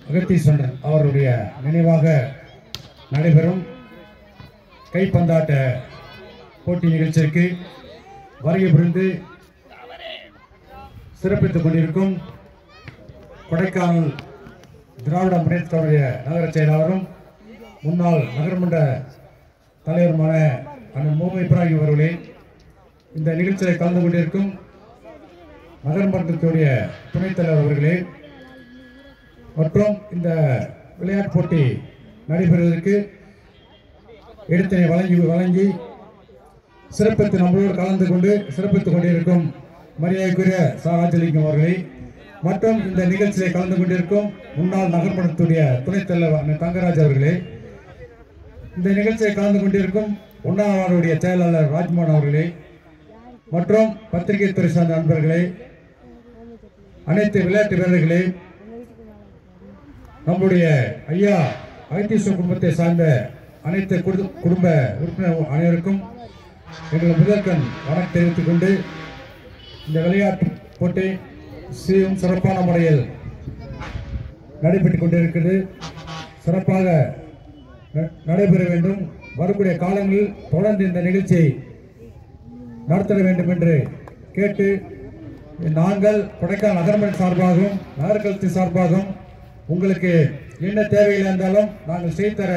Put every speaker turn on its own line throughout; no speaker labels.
அகத்தீஸ்வரன் அவருடைய நினைவாக நடைபெறும் கைப்பந்தாட்ட போட்டி நிகழ்ச்சிக்கு வருகை புரிந்து சிறப்பித்துக் கொண்டிருக்கும் கொடைக்கானல் திராவிட முன்னேற்ற கழக நகர செயலாளரும் முன்னாள் நகரமன்ற தலைவருமான அண்ணன் மோகன் இப்ராஹிம் அவர்களே இந்த நிகழ்ச்சியில் கலந்து கொண்டிருக்கும் நகரமன்றத்துடைய துணைத் தலைவர் அவர்களே மற்றும் இந்த விளையாட்டு போட்டி நடைபெறுவதற்கு இடத்தினை வழங்கி வழங்கி சிறப்பித்து நம்மளோடு கலந்து கொண்டு சிறப்பித்துக் கொண்டிருக்கும் மரியாதைக்குரிய சா ராஜலிங்கம் அவர்களை மற்றும் இந்த நிகழ்ச்சியை கலந்து கொண்டிருக்கும் முன்னாள் நகர்மன்றத்துடைய துணைத் தலைவர் அண்ணன் தங்கராஜ் அவர்களே இந்த நிகழ்ச்சியை கலந்து கொண்டிருக்கும் உண்ணாவாருடைய செயலாளர் ராஜ்மோகன் அவர்களே மற்றும் பத்திரிகை துறை சார்ந்த நண்பர்களே அனைத்து விளையாட்டு வீரர்களே நம்முடைய ஐயா அகத்தீஸ்வர குடும்பத்தை சார்ந்த அனைத்து குடு- குடும்ப உறுப்பினர் அனைவருக்கும் எங்கள் முதற்கண் வணக்கம் தெரிவித்துக் கொண்டு இந்த விளையாட்டு போட்டி சீரும் சிறப்பான முறையில் நடைபெற்றுக் கொண்டிருக்கிறது சிறப்பாக ந- நடைபெற வேண்டும் வரக்கூடிய காலங்களில் தொடர்ந்து இந்த நிகழ்ச்சியை நடத்த வேண்டும் என்று கேட்டு நாங்கள் கொடைக்கானல் நகர்மன்ற சார்பாகவும் நகர்கல்வி சார்பாகவும் உங்களுக்கு என்ன தேவைகள் இருந்தாலும் நாங்கள் செய்து தர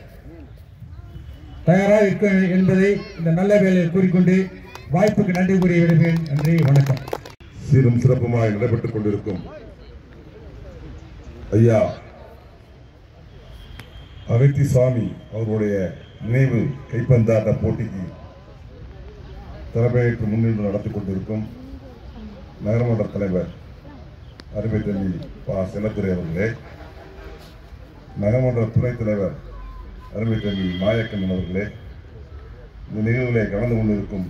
தயாராக இருக்க என்பதை இந்த நல்ல வேலையில் கூறிக்கொண்டு வாய்ப்புக்கு நன்றி கூறி விடுவேன் நன்றி வணக்கம்
சீரும் சிறப்புமாய் நடைபெற்றுக் கொண்டிருக்கும் ஐயா அகத்தி சுவாமி அவருடைய நினைவு கைப்பந்தாட்ட போட்டிக்கு தலைமையேற்று முன்னின்று நடத்தி கொண்டிருக்கும் நகரமன்ற தலைவர் அருமை தம்பி பா செல்லத்துறை அவர்களே நகரமன்ற துணைத் தலைவர் அருமை தம்பி மாயக்கண்ணன் அவர்களே இந்த நிகழ்வுகளை கலந்து கொண்டிருக்கும்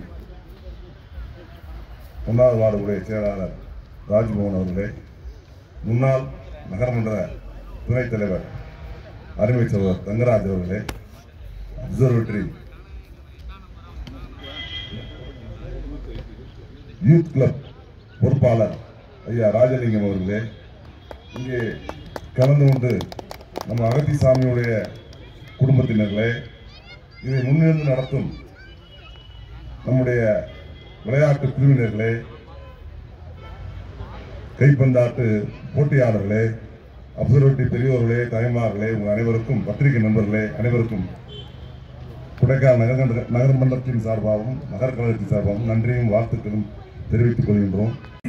முன்னாள் வார்டுடைய செயலாளர் ராஜ்மோகன் அவர்களே முன்னாள் நகரமன்ற துணைத் தலைவர் அருமை சகோதரர் தங்கராஜ் அவர்களே அப்சர்வேட்டரி யூத் கிளப் பொறுப்பாளர் ஐயா ராஜலிங்கம் அவர்களே இங்கே கலந்து கொண்டு நம்ம அகத்திசாமியுடைய குடும்பத்தினர்களே இதை முன்னிருந்து நடத்தும் நம்முடைய விளையாட்டு குழுவினர்களே கைப்பந்தாட்டு போட்டியாளர்களே அப்சர்வேட்டரி பெரியவர்களே தாய்மார்களே உங்கள் அனைவருக்கும் பத்திரிகை நண்பர்களே அனைவருக்கும் கொடைக்கானல் நகர்மன்ற நகர்மன்றத்தின் சார்பாகவும் நகர் கழகத்தின் சார்பாகவும் நன்றியும் வாழ்த்துக்களும் தெரிவித்துக் கொள்கின்றோம்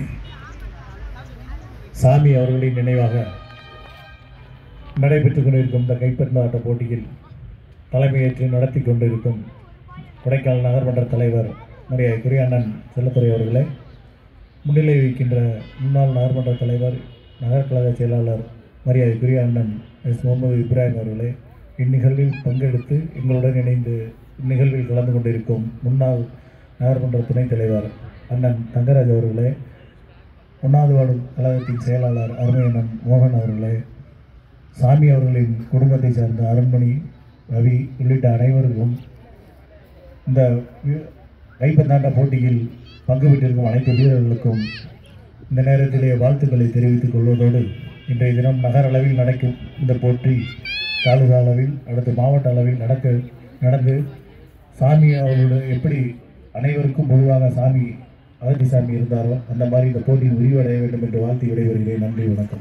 சாமி அவர்களின் நினைவாக நடைபெற்றுக் கொண்டிருக்கும் இந்த கைப்பந்தாட்ட போட்டியில் தலைமையேற்று நடத்தி கொண்டிருக்கும் கொடைக்கானல் நகர்மன்ற தலைவர் மரியாதைக்குரிய அண்ணன் செல்லத்துறை அவர்களே முன்னிலை வைக்கின்ற முன்னாள் நகர்மன்ற தலைவர் நகர்கழக செயலாளர் மரியாதைக்குரிய அண்ணன் எஸ் முகமது இப்ராஹிம் அவர்களே இந்நிகழ்வில் பங்கெடுத்து எங்களுடன் இணைந்து இந்நிகழ்வில் கலந்து கொண்டிருக்கும் முன்னாள் நகர்மன்ற துணைத் தலைவர் அண்ணன் தங்கராஜ் அவர்களே ஒன்றாவது வார்டு கழகத்தின் செயலாளர் அருமையண்ணன் மோகன் அவர்களே சாமி அவர்களின் குடும்பத்தை சார்ந்த அருண்மணி ரவி உள்ளிட்ட அனைவருக்கும் இந்த வி- கைப்பந்தாட்ட போட்டியில் பங்கு பெற்றிருக்கும் அனைத்து வீரர்களுக்கும் இந்த நேரத்திலே வாழ்த்துக்களை தெரிவித்துக் கொள்வதோடு இன்றைய தினம் நகர அளவில் நடக்கும் இந்த போட்டி தாலுகா அளவில் அடுத்து மாவட்ட அளவில் நடக்க நடந்து சாமி அவர்களோட எப்படி அனைவருக்கும் பொதுவாக சாமி அகத்தி சாமி இருந்தாரோ அந்த மாதிரி இந்த போட்டி விரிவடைய வேண்டும் என்று வாழ்த்தி விடைபெறுகிறேன் நன்றி வணக்கம்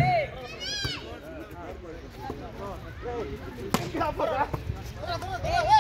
சார்